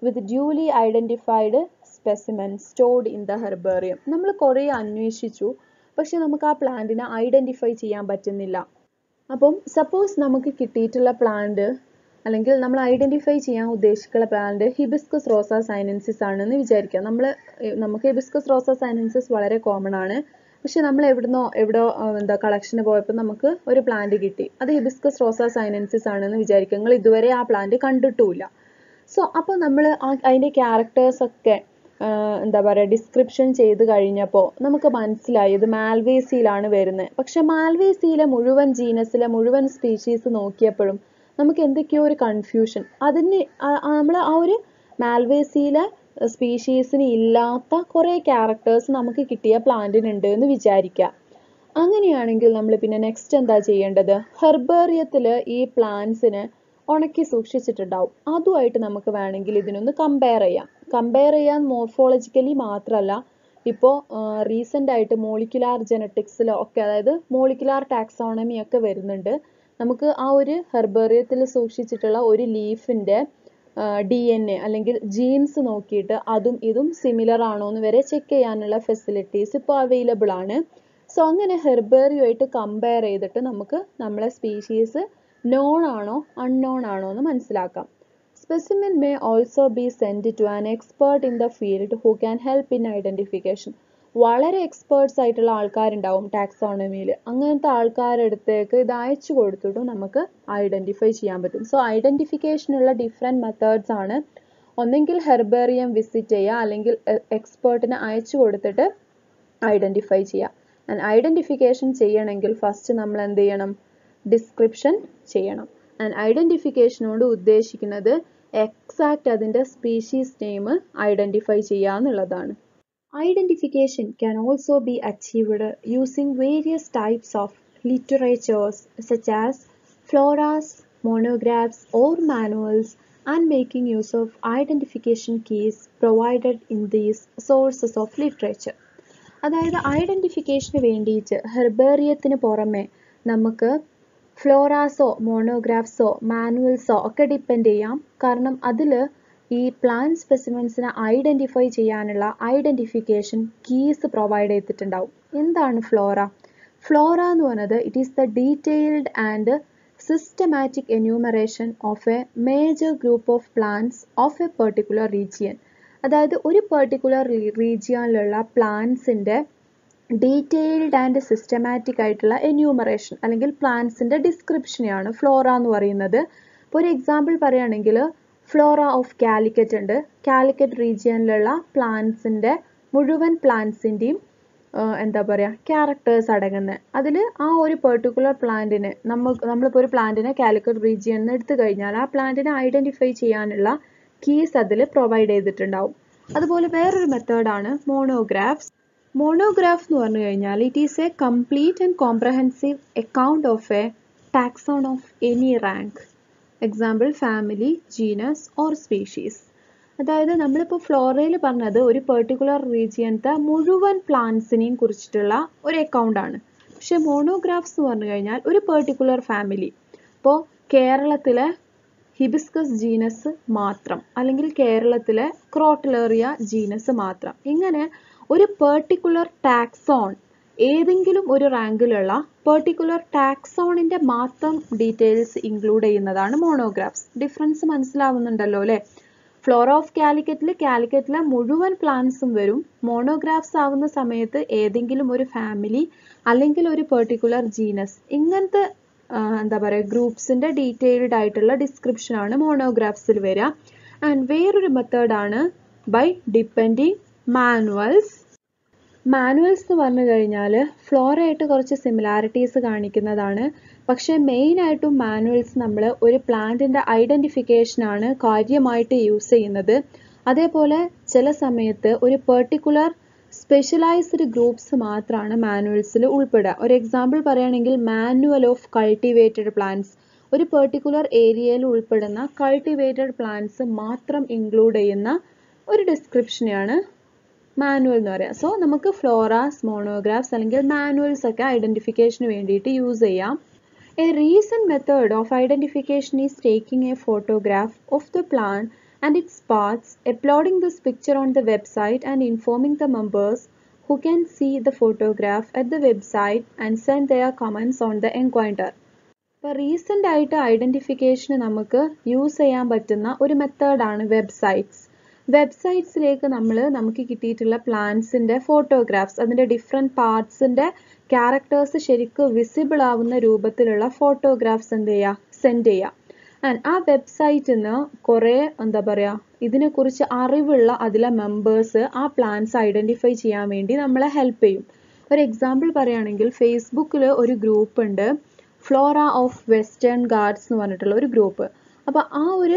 with duly identified specimen stored in the herbarium നമ്മൾ കുറേ അന്വേഷിച്ചു പക്ഷെ നമുക്ക് ആ പ്ലാന്റിനെ ഐഡൻറ്റിഫൈ ചെയ്യാൻ പറ്റുന്നില്ല അപ്പം സപ്പോസ് നമുക്ക് കിട്ടിയിട്ടുള്ള പ്ലാന്റ് അല്ലെങ്കിൽ നമ്മൾ ഐഡൻറ്റിഫൈ ചെയ്യാൻ ഉദ്ദേശിക്കുന്ന പ്ലാന്റ് ഹിബിസ്കസ് റോസ സൈനൻസിസ് ആണെന്ന് വിചാരിക്കുക നമ്മൾ നമുക്ക് ഹിബിസ്കസ് റോസ സൈനൻസിസ് വളരെ കോമൺ ആണ് പക്ഷെ നമ്മൾ എവിടുന്നോ എവിടോ എന്താ കളക്ഷന് പോയപ്പോൾ നമുക്ക് ഒരു പ്ലാന്റ് കിട്ടി അത് ഹിബിസ്കസ് റോസ സൈനൻസിസ് ആണെന്ന് വിചാരിക്കുക നിങ്ങൾ ഇതുവരെ ആ പ്ലാന്റ് കണ്ടിട്ടുമില്ല സോ അപ്പോൾ നമ്മൾ അതിൻ്റെ ക്യാരക്ടേഴ്സ് ഒക്കെ എന്താ പറയുക ഡിസ്ക്രിപ്ഷൻ ചെയ്ത് കഴിഞ്ഞപ്പോൾ നമുക്ക് മനസ്സിലായി ഇത് മാൽവേസിയിലാണ് വരുന്നത് പക്ഷെ മാൽവേസിയിലെ മുഴുവൻ ജീനസിലെ മുഴുവൻ സ്പീഷീസ് നോക്കിയപ്പോഴും നമുക്ക് എന്തൊക്കെയോ ഒരു കൺഫ്യൂഷൻ അതിന് നമ്മൾ ആ ഒരു മാൽവേസിയിലെ സ്പീഷീസിന് ഇല്ലാത്ത കുറേ ക്യാരക്ടേഴ്സ് നമുക്ക് കിട്ടിയ പ്ലാന്റിനുണ്ട് എന്ന് വിചാരിക്കുക അങ്ങനെയാണെങ്കിൽ നമ്മൾ പിന്നെ നെക്സ്റ്റ് എന്താ ചെയ്യേണ്ടത് ഹെർബേറിയത്തിൽ ഈ പ്ലാന്റ്സിന് ഉണക്കി സൂക്ഷിച്ചിട്ടുണ്ടാവും അതുമായിട്ട് നമുക്ക് വേണമെങ്കിൽ ഇതിനൊന്ന് കമ്പയർ ചെയ്യാം കമ്പയർ ചെയ്യാൻ മോർഫോളജിക്കലി മാത്രമല്ല ഇപ്പോൾ റീസെൻ്റ് ആയിട്ട് മോളിക്കുലാർ ജനറ്റിക്സിലോ ഒക്കെ അതായത് മോളിക്കുലാർ ടാക്സോണമി ഒക്കെ വരുന്നുണ്ട് നമുക്ക് ആ ഒരു ഹെർബേറിയത്തിൽ സൂക്ഷിച്ചിട്ടുള്ള ഒരു ലീഫിൻ്റെ ഡി എൻ എ അല്ലെങ്കിൽ ജീൻസ് നോക്കിയിട്ട് അതും ഇതും സിമിലർ ആണോ എന്ന് വരെ ചെക്ക് ചെയ്യാനുള്ള ഫെസിലിറ്റീസ് ഇപ്പോൾ അവൈലബിൾ ആണ് സോ അങ്ങനെ ഹെർബേറിയുമായിട്ട് കമ്പയർ ചെയ്തിട്ട് നമുക്ക് നമ്മളെ സ്പീഷീസ് നോൺ ആണോ അൺനോൺ ആണോ എന്ന് മനസ്സിലാക്കാം specimen may also be send to an expert in the field who can help in identification വളരെ എക്സ്പേർട്സ് ആയിട്ടുള്ള ആൾക്കാരുണ്ടാവും ടാക്സോണമിയിൽ അങ്ങനത്തെ ആൾക്കാരുടെ അടുത്തേക്ക് ഇത് അയച്ചു കൊടുത്തിട്ടും നമുക്ക് ഐഡൻറ്റിഫൈ ചെയ്യാൻ പറ്റും സോ ഐഡൻറ്റിഫിക്കേഷനുള്ള ഡിഫറെൻറ്റ് മെത്തേഡ്സ് ആണ് ഒന്നെങ്കിൽ ഹെർബേറിയം വിസിറ്റ് ചെയ്യുക അല്ലെങ്കിൽ എക്സ്പേർട്ടിനെ അയച്ചു കൊടുത്തിട്ട് ഐഡൻറ്റിഫൈ ചെയ്യുക ആൻഡ് ഐഡൻറ്റിഫിക്കേഷൻ ചെയ്യണമെങ്കിൽ ഫസ്റ്റ് നമ്മൾ എന്ത് ചെയ്യണം ഡിസ്ക്രിപ്ഷൻ ചെയ്യണം ആൻഡ് ഐഡൻറ്റിഫിക്കേഷനോട് ഉദ്ദേശിക്കുന്നത് എക്സാക്റ്റ് അതിൻ്റെ സ്പീഷീസ് നെയിം ഐഡൻറ്റിഫൈ ചെയ്യുക എന്നുള്ളതാണ് Identification can also be achieved using various types of literatures such as floras, monographs or manuals and making use of identification keys provided in these sources of literature. അതായത് ഐഡൻറ്റിഫിക്കേഷന് വേണ്ടിയിട്ട് ഹെർബേറിയത്തിന് പുറമെ നമുക്ക് ഫ്ലോറാസോ മോണോഗ്രാഫ്സോ മാനുവൽസോ ഒക്കെ ഡിപ്പെൻഡ് ചെയ്യാം കാരണം അതിൽ ഈ പ്ലാന്റ് സ്പെസിമെൻസിനെ ഐഡൻറ്റിഫൈ ചെയ്യാനുള്ള ഐഡൻറ്റിഫിക്കേഷൻ കീസ് പ്രൊവൈഡ് ചെയ്തിട്ടുണ്ടാവും എന്താണ് ഫ്ലോറ ഫ്ലോറ എന്ന് പറയുന്നത് it is the detailed and systematic enumeration of a major group of plants of a particular region അതായത് ഒരു പെർട്ടിക്കുലർ റീജിയനിലുള്ള പ്ലാന്റ്സിൻ്റെ ഡീറ്റെയിൽഡ് ആൻഡ് സിസ്റ്റമാറ്റിക് ആയിട്ടുള്ള എന്യൂമറേഷൻ അല്ലെങ്കിൽ പ്ലാന്റ്സിൻ്റെ ഡിസ്ക്രിപ്ഷനെയാണ് ഫ്ലോറ എന്ന് പറയുന്നത് ഇപ്പോൾ ഒരു എക്സാമ്പിൾ പറയുകയാണെങ്കിൽ ഫ്ലോറ ഓഫ് കാലിക്കറ്റ് ഉണ്ട് കാലിക്കറ്റ് റീജിയനിലുള്ള പ്ലാന്റ്സിൻ്റെ മുഴുവൻ പ്ലാന്റ്സിൻ്റെയും എന്താ പറയുക ക്യാരക്ടേഴ്സ് അടങ്ങുന്നത് അതിൽ ആ ഒരു പെർട്ടിക്കുലർ പ്ലാന്റിന് നമ്മൾ നമ്മളിപ്പോൾ ഒരു പ്ലാന്റിനെ കാലിക്കറ്റ് റീജിയനിൽ നിന്ന് എടുത്തു കഴിഞ്ഞാൽ ആ പ്ലാന്റിനെ ഐഡൻറ്റിഫൈ ചെയ്യാനുള്ള കീസ് അതിൽ പ്രൊവൈഡ് ചെയ്തിട്ടുണ്ടാവും അതുപോലെ വേറൊരു മെത്തേഡാണ് മോണോഗ്രാഫ്സ് മോണോഗ്രാഫ് എന്ന് പറഞ്ഞു കഴിഞ്ഞാൽ it is a complete and comprehensive account of a taxon of any rank example family genus or species അതായത് നമ്മളിപ്പോൾ ഫ്ലോറയിൽ പറഞ്ഞത് ഒരു പെർട്ടിക്കുലർ റീജിയനത്തെ മുഴുവൻ പ്ലാന്റ്സിനെയും കുറിച്ചിട്ടുള്ള ഒരു അക്കൗണ്ടാണ് പക്ഷെ മോണോഗ്രാഫ്സ് എന്ന് പറഞ്ഞു കഴിഞ്ഞാൽ ഒരു പെർട്ടിക്കുലർ ഫാമിലി ഇപ്പോൾ കേരളത്തിലെ ഹിബിസ്കസ് ജീനസ് മാത്രം അല്ലെങ്കിൽ കേരളത്തിലെ ക്രോട്ടിലേറിയ ജീനസ് മാത്രം ഇങ്ങനെ ഒരു പെർട്ടിക്കുലർ ടാക്സോൺ ഏതെങ്കിലും ഒരു റാങ്കിലുള്ള പെർട്ടിക്കുലർ ടാക്സോണിൻ്റെ മാത്രം ഡീറ്റെയിൽസ് ഇൻക്ലൂഡ് ചെയ്യുന്നതാണ് മോണോഗ്രാഫ്സ് ഡിഫറൻസ് മനസ്സിലാവുന്നുണ്ടല്ലോ അല്ലേ ഫ്ലോറ ഓഫ് കാലിക്കറ്റിൽ കാലിക്കറ്റിലെ മുഴുവൻ പ്ലാന്റ്സും വരും മോണോഗ്രാഫ്സ് ആവുന്ന സമയത്ത് ഏതെങ്കിലും ഒരു ഫാമിലി അല്ലെങ്കിൽ ഒരു പെർട്ടിക്കുലർ ജീനസ് ഇങ്ങനത്തെ എന്താ പറയുക ഗ്രൂപ്പ്സിൻ്റെ ഡീറ്റെയിൽഡ് ആയിട്ടുള്ള ഡിസ്ക്രിപ്ഷൻ ആണ് മോണോഗ്രാഫ്സിൽ വരിക ആൻഡ് വേറൊരു മെത്തേഡാണ് ബൈ ഡിപ്പെൻഡിങ് മാനുവൽസ് മാനുവൽസ് എന്ന് പറഞ്ഞു കഴിഞ്ഞാൽ ഫ്ലോറയായിട്ട് കുറച്ച് സിമിലാരിറ്റീസ് കാണിക്കുന്നതാണ് പക്ഷേ മെയിനായിട്ടും മാനുവൽസ് നമ്മൾ ഒരു പ്ലാന്റിൻ്റെ ഐഡൻറ്റിഫിക്കേഷനാണ് കാര്യമായിട്ട് യൂസ് ചെയ്യുന്നത് അതേപോലെ ചില സമയത്ത് ഒരു പെർട്ടിക്കുലർ സ്പെഷ്യലൈസ്ഡ് ഗ്രൂപ്പ്സ് മാത്രമാണ് മാനുവൽസിൽ ഉൾപ്പെടുക ഒരു എക്സാമ്പിൾ പറയുകയാണെങ്കിൽ മാനുവൽ ഓഫ് കൾട്ടിവേറ്റഡ് പ്ലാന്റ്സ് ഒരു പെർട്ടിക്കുലർ ഏരിയയിൽ ഉൾപ്പെടുന്ന കൾട്ടിവേറ്റഡ് പ്ലാന്റ്സ് മാത്രം ഇൻക്ലൂഡ് ചെയ്യുന്ന ഒരു ഡിസ്ക്രിപ്ഷനെയാണ് മാനുവൽ എന്ന് പറയാം സോ നമുക്ക് ഫ്ലോറാസ് മോണോഗ്രാഫ്സ് അല്ലെങ്കിൽ മാനുവൽസ് ഒക്കെ ഐഡൻറ്റിഫിക്കേഷന് വേണ്ടിയിട്ട് യൂസ് ചെയ്യാം a recent method of identification is taking a photograph of the plant and its parts, uploading this picture on the website and informing the members who can see the photograph at the website and send their comments on the encounter. ഇപ്പോൾ റീസെൻ്റ് ആയിട്ട് ഐഡൻറ്റിഫിക്കേഷന് നമുക്ക് യൂസ് ചെയ്യാൻ പറ്റുന്ന ഒരു മെത്തേഡാണ് വെബ്സൈറ്റ്സ് വെബ്സൈറ്റ്സിലേക്ക് നമ്മൾ നമുക്ക് കിട്ടിയിട്ടുള്ള പ്ലാന്റ്സിൻ്റെ ഫോട്ടോഗ്രാഫ്സ് അതിൻ്റെ ഡിഫറെൻറ്റ് പാർട്സിൻ്റെ ക്യാരക്ടേഴ്സ് ശരിക്കും വിസിബിൾ ആവുന്ന രൂപത്തിലുള്ള ഫോട്ടോഗ്രാഫ്സ് എന്ത് ചെയ്യുക സെൻഡ് ചെയ്യുക ആൻഡ് ആ വെബ്സൈറ്റിൽ നിന്ന് കുറേ എന്താ പറയുക ഇതിനെക്കുറിച്ച് അറിവുള്ള അതിലെ മെമ്പേഴ്സ് ആ പ്ലാൻസ് ഐഡൻറ്റിഫൈ ചെയ്യാൻ വേണ്ടി നമ്മളെ ഹെൽപ്പ് ചെയ്യും ഒരു എക്സാമ്പിൾ പറയുകയാണെങ്കിൽ ഫേസ്ബുക്കിൽ ഒരു ഗ്രൂപ്പ് ഉണ്ട് ഫ്ലോറ ഓഫ് വെസ്റ്റേൺ ഗാർഡ്സ് എന്ന് പറഞ്ഞിട്ടുള്ള ഒരു ഗ്രൂപ്പ് അപ്പോൾ ആ ഒരു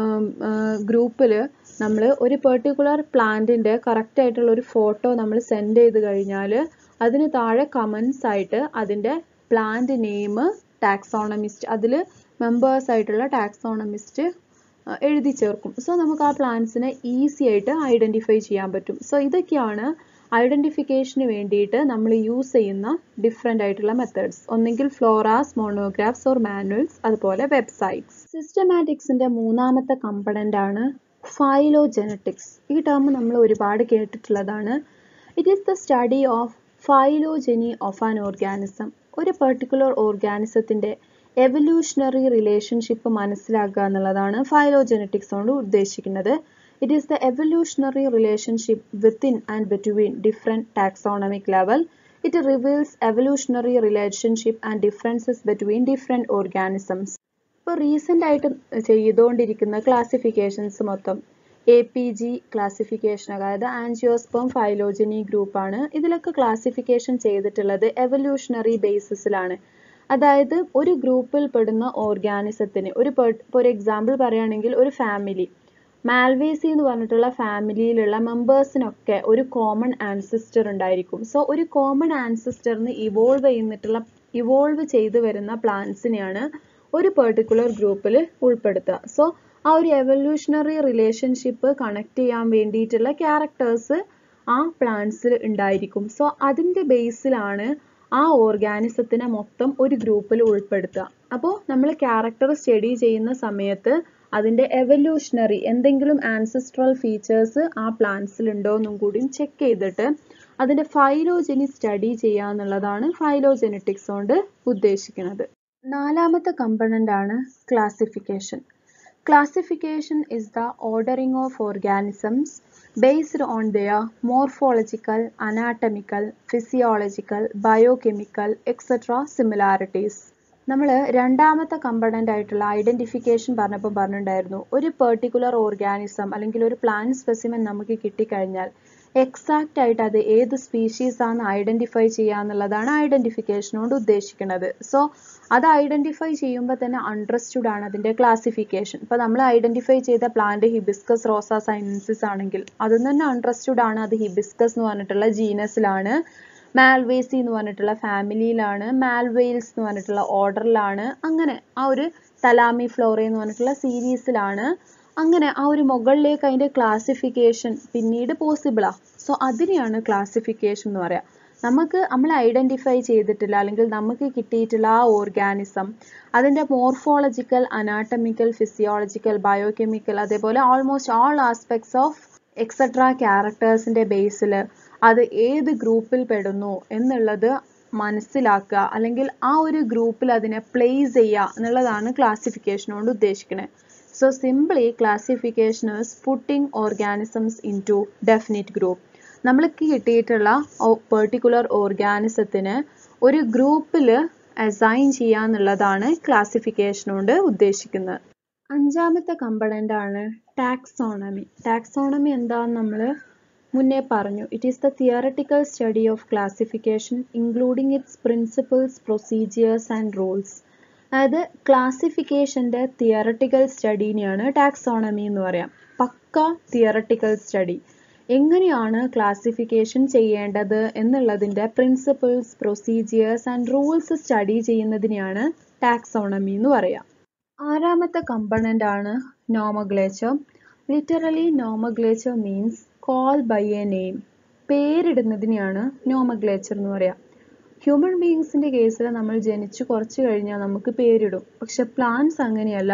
ഗ്രൂപ്പിൽ നമ്മൾ ഒരു പെർട്ടിക്കുലർ പ്ലാന്റിൻ്റെ കറക്റ്റ് ആയിട്ടുള്ള ഒരു ഫോട്ടോ നമ്മൾ സെൻഡ് ചെയ്ത് കഴിഞ്ഞാൽ അതിന് താഴെ കമൻസ് ആയിട്ട് അതിൻ്റെ പ്ലാന്റ് നെയിം ടാക്സോണമിസ്റ്റ് അതിൽ മെമ്പേഴ്സ് ആയിട്ടുള്ള ടാക്സോണമിസ്റ്റ് എഴുതി ചേർക്കും സോ നമുക്ക് ആ പ്ലാന്റ്സിനെ ഈസി ആയിട്ട് ഐഡൻറ്റിഫൈ ചെയ്യാൻ പറ്റും സോ ഇതൊക്കെയാണ് ഐഡൻറ്റിഫിക്കേഷന് വേണ്ടിയിട്ട് നമ്മൾ യൂസ് ചെയ്യുന്ന ഡിഫറെൻ്റ് ആയിട്ടുള്ള മെത്തേഡ്സ് ഒന്നെങ്കിൽ ഫ്ലോറാസ് മോണോഗ്രാഫ്സ് ഓർ മാനുവൽസ് അതുപോലെ വെബ്സൈറ്റ്സ് സിസ്റ്റമാറ്റിക്സിൻ്റെ മൂന്നാമത്തെ കമ്പണൻ്റ് ആണ് ഫൈലോജെനറ്റിക്സ് ഈ ടേം നമ്മൾ ഒരുപാട് കേട്ടിട്ടുള്ളതാണ് it is the study of phylogeny of an organism ഒരു പെർട്ടിക്കുലർ ഓർഗാനിസത്തിൻ്റെ എവല്യൂഷണറി റിലേഷൻഷിപ്പ് മനസ്സിലാക്കുക എന്നുള്ളതാണ് ഫൈലോജെനറ്റിക്സ് കൊണ്ട് ഉദ്ദേശിക്കുന്നത് It is the evolutionary relationship within and between different taxonomic level. It reveals evolutionary relationship and differences between different organisms. ഇപ്പോൾ റീസെൻ്റ് ആയിട്ട് ചെയ്തുകൊണ്ടിരിക്കുന്ന ക്ലാസിഫിക്കേഷൻസ് മൊത്തം എ പി ജി ക്ലാസിഫിക്കേഷൻ അതായത് ആൻജിയോസ്പം ഫൈലോജനി ഗ്രൂപ്പാണ് ഇതിലൊക്കെ ക്ലാസിഫിക്കേഷൻ ചെയ്തിട്ടുള്ളത് എവല്യൂഷണറി ബേസിസിലാണ് അതായത് ഒരു ഗ്രൂപ്പിൽ പെടുന്ന ഓർഗാനിസത്തിന് ഒരു ഒരു എക്സാമ്പിൾ പറയുകയാണെങ്കിൽ ഒരു ഫാമിലി മാൽവേസി എന്ന് പറഞ്ഞിട്ടുള്ള ഫാമിലിയിലുള്ള മെമ്പേഴ്സിനൊക്കെ ഒരു കോമൺ ആൻസിസ്റ്റർ ഉണ്ടായിരിക്കും സോ ഒരു കോമൺ ആൻസിസ്റ്ററിന് ഇവോൾവ് ചെയ്യുന്നിട്ടുള്ള ഇവോൾവ് ചെയ്തു വരുന്ന പ്ലാന്റ്സിനെയാണ് ഒരു പെർട്ടിക്കുലർ ഗ്രൂപ്പിൽ ഉൾപ്പെടുത്തുക സോ ആ ഒരു എവല്യൂഷണറി റിലേഷൻഷിപ്പ് കണക്ട് ചെയ്യാൻ വേണ്ടിയിട്ടുള്ള ക്യാരക്ടേഴ്സ് ആ പ്ലാന്റ്സിൽ ഉണ്ടായിരിക്കും സോ അതിൻ്റെ ബേസിലാണ് ആ ഓർഗാനിസത്തിനെ മൊത്തം ഒരു ഗ്രൂപ്പിൽ ഉൾപ്പെടുത്തുക അപ്പോൾ നമ്മൾ ക്യാരക്ടർ സ്റ്റഡി ചെയ്യുന്ന സമയത്ത് അതിൻ്റെ എവല്യൂഷണറി എന്തെങ്കിലും ആൻസിസ്ട്രൽ ഫീച്ചേഴ്സ് ആ പ്ലാന്റ്സിൽ ഉണ്ടോ എന്നും കൂടി ചെക്ക് ചെയ്തിട്ട് അതിൻ്റെ ഫൈലോജനി സ്റ്റഡി ചെയ്യുക എന്നുള്ളതാണ് ഫൈലോജെനറ്റിക്സ് കൊണ്ട് ഉദ്ദേശിക്കുന്നത് നാലാമത്തെ കമ്പണൻ്റ് ആണ് classification classification is the ordering of organisms based on their morphological, anatomical, physiological, biochemical, etc. similarities. നമ്മൾ രണ്ടാമത്തെ കമ്പണൻ്റ് ആയിട്ടുള്ള ഐഡൻറ്റിഫിക്കേഷൻ പറഞ്ഞപ്പോൾ പറഞ്ഞിട്ടുണ്ടായിരുന്നു ഒരു പെർട്ടിക്കുലർ ഓർഗാനിസം അല്ലെങ്കിൽ ഒരു പ്ലാന്റ് സ്പെസിമെൻ നമുക്ക് കിട്ടിക്കഴിഞ്ഞാൽ എക്സാക്റ്റ് ആയിട്ട് അത് ഏത് സ്പീഷീസ് ആണ് ഐഡൻറ്റിഫൈ ചെയ്യുക എന്നുള്ളതാണ് ഐഡൻറ്റിഫിക്കേഷൻ കൊണ്ട് ഉദ്ദേശിക്കുന്നത് സോ അത് ഐഡൻറ്റിഫൈ ചെയ്യുമ്പോൾ തന്നെ അണ്ടർസ്റ്റുഡ് ആണ് അതിൻ്റെ ക്ലാസിഫിക്കേഷൻ ഇപ്പോൾ നമ്മൾ ഐഡൻറ്റിഫൈ ചെയ്ത പ്ലാന്റ് ഹിബിസ്കസ് റോസ സൈനൻസിസ് ആണെങ്കിൽ അതിൽ തന്നെ അണ്ടർസ്റ്റുഡ് ആണ് അത് ഹിബിസ്കസ് എന്ന് പറഞ്ഞിട്ടുള്ള ജീനസിലാണ് മാൽവേസി എന്ന് പറഞ്ഞിട്ടുള്ള ഫാമിലിയിലാണ് മാൽവെയിൽസ് എന്ന് പറഞ്ഞിട്ടുള്ള ഓർഡറിലാണ് അങ്ങനെ ആ ഒരു തലാമി ഫ്ലോറ എന്ന് പറഞ്ഞിട്ടുള്ള സീരീസിലാണ് അങ്ങനെ ആ ഒരു മുകളിലേക്ക് അതിൻ്റെ ക്ലാസിഫിക്കേഷൻ പിന്നീട് പോസിബിളാ സോ അതിനെയാണ് ക്ലാസിഫിക്കേഷൻ എന്ന് പറയാം നമുക്ക് നമ്മൾ ഐഡൻറ്റിഫൈ ചെയ്തിട്ടില്ല അല്ലെങ്കിൽ നമുക്ക് കിട്ടിയിട്ടുള്ള ആ ഓർഗാനിസം അതിൻ്റെ മോർഫോളജിക്കൽ അനാട്ടമിക്കൽ ഫിസിയോളജിക്കൽ ബയോകെമിക്കൽ അതേപോലെ almost all aspects of etcetera ക്യാരക്ടേഴ്സിൻ്റെ ബേസിൽ അത് ഏത് ഗ്രൂപ്പിൽ പെടുന്നു എന്നുള്ളത് മനസ്സിലാക്കുക അല്ലെങ്കിൽ ആ ഒരു ഗ്രൂപ്പിൽ അതിനെ പ്ലേസ് ചെയ്യുക എന്നുള്ളതാണ് ക്ലാസിഫിക്കേഷൻ കൊണ്ട് ഉദ്ദേശിക്കുന്നത് so simply classification is putting organisms into definite group നമ്മൾക്ക് കിട്ടിയിട്ടുള്ള പെർട്ടിക്കുലർ ഓർഗാനിസത്തിന് ഒരു ഗ്രൂപ്പിൽ അസൈൻ ചെയ്യുക എന്നുള്ളതാണ് ക്ലാസിഫിക്കേഷൻ കൊണ്ട് ഉദ്ദേശിക്കുന്നത് അഞ്ചാമത്തെ കമ്പണൻ്റ് ആണ് ടാക്സോണമി ടാക്സോണമി എന്താണെന്ന് നമ്മൾ മുന്നേ പറഞ്ഞു it is the theoretical study of classification including its principles procedures and rules അതായത് ക്ലാസിഫിക്കേഷൻ്റെ തിയറട്ടിക്കൽ സ്റ്റഡീനെയാണ് ടാക്സോണമി എന്ന് പറയാം പക്ക തിയറട്ടിക്കൽ സ്റ്റഡി എങ്ങനെയാണ് ക്ലാസിഫിക്കേഷൻ ചെയ്യേണ്ടത് എന്നുള്ളതിൻ്റെ principles procedures and rules study ചെയ്യുന്നതിനെയാണ് ടാക്സോണമി എന്ന് പറയാം ആറാമത്തെ കമ്പണൻ്റ് ആണ് nomenclature literally nomenclature means call by a name പേരിടുന്നതിനെയാണ് നോമഗ്ലേച്ചർ എന്ന് പറയാം ഹ്യൂമൻ ബീയിങ്സിൻ്റെ കേസിൽ നമ്മൾ ജനിച്ചു കുറച്ച് കഴിഞ്ഞാൽ നമുക്ക് പേരിടും പക്ഷെ പ്ലാന്റ്സ് അങ്ങനെയല്ല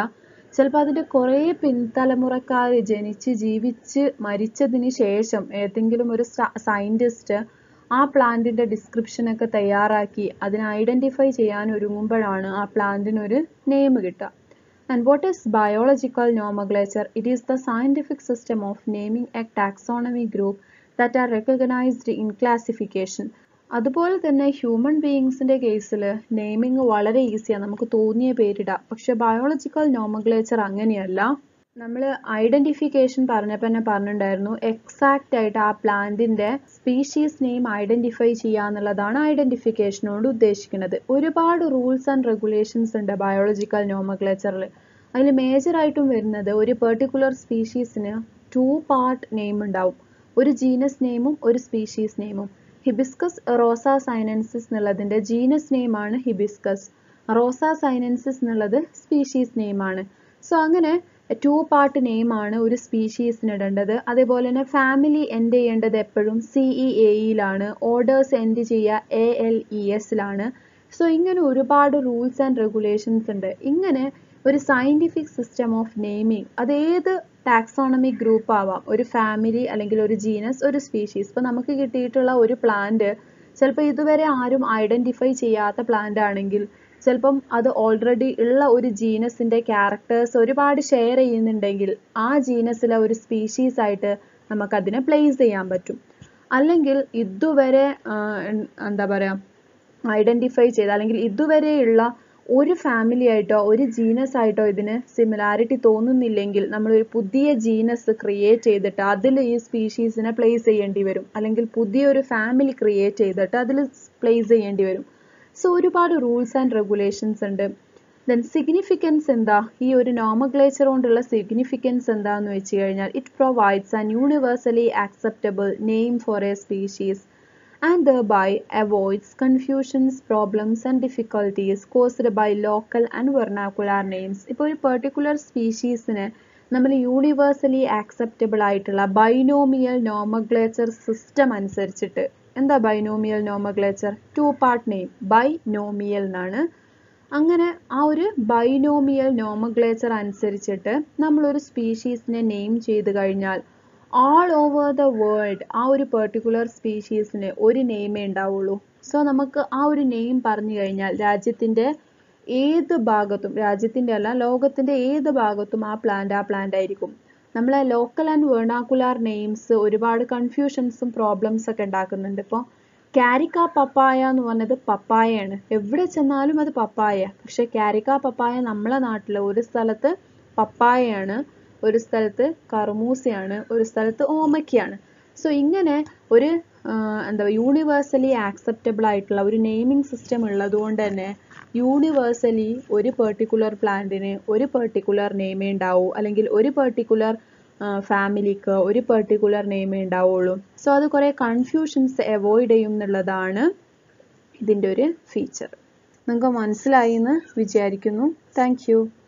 ചിലപ്പോൾ അതിൻ്റെ കുറേ പിൻതലമുറക്കാർ ജനിച്ച് ജീവിച്ച് മരിച്ചതിന് ശേഷം ഏതെങ്കിലും ഒരു സയൻറ്റിസ്റ്റ് ആ പ്ലാന്റിൻ്റെ ഡിസ്ക്രിപ്ഷനൊക്കെ തയ്യാറാക്കി അതിനെ ഐഡൻറ്റിഫൈ ചെയ്യാൻ ഒരുങ്ങുമ്പോഴാണ് ആ പ്ലാന്റിനൊരു നെയിം കിട്ടുക and what is biological nomenclature it is the scientific system of naming a taxonomy group that are recognised in classification അതുപോലെ തന്നെ ഹ്യൂമൻ ബീയിങ്സിൻ്റെ കേസിൽ നെയിമിങ് വളരെ ഈസിയാണ് നമുക്ക് തോന്നിയ പേരിടാം പക്ഷെ ബയോളജിക്കൽ നോമഗ്ലേച്ചർ അങ്ങനെയല്ല നമ്മൾ ഐഡൻറ്റിഫിക്കേഷൻ പറഞ്ഞപ്പോൾ തന്നെ പറഞ്ഞിട്ടുണ്ടായിരുന്നു എക്സാക്റ്റ് ആയിട്ട് ആ പ്ലാന്റിൻ്റെ സ്പീഷീസ് നെയിം ഐഡൻറ്റിഫൈ ചെയ്യുക എന്നുള്ളതാണ് ഐഡൻറ്റിഫിക്കേഷനോട് ഉദ്ദേശിക്കുന്നത് ഒരുപാട് റൂൾസ് ആൻഡ് റെഗുലേഷൻസ് ഉണ്ട് ബയോളജിക്കൽ നോമഗ്ലേച്ചറിൽ അതിൽ മേജറായിട്ടും വരുന്നത് ഒരു പെർട്ടിക്കുലർ സ്പീഷീസിന് ടു പാർട്ട് നെയിം ഉണ്ടാവും ഒരു ജീനസ് നെയിമും ഒരു സ്പീഷീസ് നെയിമും ഹിബിസ്കസ് റോസ സൈനൻസിസ് എന്നുള്ളതിൻ്റെ ജീനസ് നെയിമാണ് ഹിബിസ്കസ് റോസ സൈനൻസിസ് എന്നുള്ളത് സ്പീഷീസ് നെയിമാണ് സോ അങ്ങനെ ടു പാർട്ട് നെയിമാണ് ഒരു സ്പീഷീസിന് ഇടേണ്ടത് അതേപോലെ തന്നെ ഫാമിലി എൻഡ് ചെയ്യേണ്ടത് എപ്പോഴും സി ഇ എയിലാണ് ഓർഡേഴ്സ് എൻഡ് ചെയ്യുക എ എൽ ഇ എസിലാണ് സോ ഇങ്ങനെ ഒരുപാട് റൂൾസ് ആൻഡ് റെഗുലേഷൻസ് ഉണ്ട് ഇങ്ങനെ ഒരു സയൻറ്റിഫിക് സിസ്റ്റം ഓഫ് നെയിമിങ് അത് ഏത് ടാക്സോണമിക് ഗ്രൂപ്പ് ആവാം ഒരു ഫാമിലി അല്ലെങ്കിൽ ഒരു ജീനസ് ഒരു സ്പീഷീസ് ഇപ്പോൾ നമുക്ക് കിട്ടിയിട്ടുള്ള ഒരു പ്ലാന്റ് ചിലപ്പോൾ ഇതുവരെ ആരും ഐഡൻറ്റിഫൈ ചെയ്യാത്ത പ്ലാന്റ് ആണെങ്കിൽ ചിലപ്പം അത് ഓൾറെഡി ഉള്ള ഒരു ജീനസിൻ്റെ ക്യാരക്ടേഴ്സ് ഒരുപാട് ഷെയർ ചെയ്യുന്നുണ്ടെങ്കിൽ ആ ജീനസിലെ ഒരു സ്പീഷീസ് ആയിട്ട് നമുക്കതിനെ പ്ലേസ് ചെയ്യാൻ പറ്റും അല്ലെങ്കിൽ ഇതുവരെ എന്താ പറയുക ഐഡൻറ്റിഫൈ ചെയ്ത അല്ലെങ്കിൽ ഇതുവരെയുള്ള ഒരു ഫാമിലി ആയിട്ടോ ഒരു ജീനസ് ആയിട്ടോ ഇതിന് സിമിലാരിറ്റി തോന്നുന്നില്ലെങ്കിൽ നമ്മളൊരു പുതിയ ജീനസ് ക്രിയേറ്റ് ചെയ്തിട്ട് അതിൽ ഈ സ്പീഷീസിനെ പ്ലേസ് ചെയ്യേണ്ടി വരും അല്ലെങ്കിൽ പുതിയൊരു ഫാമിലി ക്രിയേറ്റ് ചെയ്തിട്ട് അതിൽ പ്ലേസ് ചെയ്യേണ്ടി വരും സോ ഒരുപാട് റൂൾസ് ആൻഡ് റെഗുലേഷൻസ് ഉണ്ട് ദെൻ സിഗ്നിഫിക്കൻസ് എന്താ ഈ ഒരു നോമഗ്ലേച്ചർ കൊണ്ടുള്ള സിഗ്നിഫിക്കൻസ് എന്താന്ന് വെച്ച് കഴിഞ്ഞാൽ it provides an universally acceptable name for a species and thereby avoids confusions, problems and difficulties caused by local and vernacular names. ഇപ്പോൾ ഒരു പെർട്ടിക്കുലർ സ്പീഷീസിന് നമ്മൾ യൂണിവേഴ്സലി ആക്സെപ്റ്റബിൾ ആയിട്ടുള്ള ബൈനോമിയൽ നോമഗ്ലേച്ചർ സിസ്റ്റം അനുസരിച്ചിട്ട് എന്താ binomial nomenclature two part name binomial എന്നാണ് അങ്ങനെ ആ ഒരു ബൈനോമിയൽ നോമഗ്ലേച്ചർ അനുസരിച്ചിട്ട് നമ്മളൊരു സ്പീഷീസിനെ നെയിം ചെയ്ത് കഴിഞ്ഞാൽ ഓൾ ഓവർ ദ വേൾഡ് ആ ഒരു പെർട്ടിക്കുലർ സ്പീഷീസിന് ഒരു നെയിമേ ഉണ്ടാവുള്ളൂ സോ നമുക്ക് ആ ഒരു നെയിം പറഞ്ഞു കഴിഞ്ഞാൽ രാജ്യത്തിൻ്റെ ഏത് ഭാഗത്തും രാജ്യത്തിൻ്റെ അല്ല ലോകത്തിൻ്റെ ഏത് ഭാഗത്തും ആ പ്ലാന്റ് ആ പ്ലാന്റ് ആയിരിക്കും നമ്മളെ ലോക്കൽ ആൻഡ് വേർണാക്കുലാർ നെയിംസ് ഒരുപാട് കൺഫ്യൂഷൻസും പ്രോബ്ലംസ് ഒക്കെ ഉണ്ടാക്കുന്നുണ്ട് ഇപ്പോൾ കാരിക്ക പപ്പായ എന്ന് പറഞ്ഞത് പപ്പായയാണ് എവിടെ ചെന്നാലും അത് പപ്പായ പക്ഷെ കാരിക്ക പപ്പായ നമ്മളെ നാട്ടിൽ ഒരു സ്ഥലത്ത് പപ്പായയാണ് ഒരു സ്ഥലത്ത് കറുമൂസയാണ് ഒരു സ്ഥലത്ത് ഓമയ്ക്കയാണ് സോ ഇങ്ങനെ ഒരു എന്താ യൂണിവേഴ്സലി ആക്സെപ്റ്റബിൾ ആയിട്ടുള്ള ഒരു നെയിമിംഗ് സിസ്റ്റം ഉള്ളതുകൊണ്ട് തന്നെ യൂണിവേഴ്സലി ഒരു പെർട്ടിക്കുലർ പ്ലാന്റിന് ഒരു പെർട്ടിക്കുലർ നെയിമേ ഉണ്ടാവൂ അല്ലെങ്കിൽ ഒരു പെർട്ടിക്കുലർ ഫാമിലിക്ക് ഒരു പെർട്ടിക്കുലർ നെയിമേ ഉണ്ടാവുള്ളൂ സോ അത് കുറേ കൺഫ്യൂഷൻസ് അവോയ്ഡ് ചെയ്യും എന്നുള്ളതാണ് ഇതിൻ്റെ ഒരു ഫീച്ചർ നിങ്ങൾക്ക് മനസ്സിലായി എന്ന് വിചാരിക്കുന്നു താങ്ക്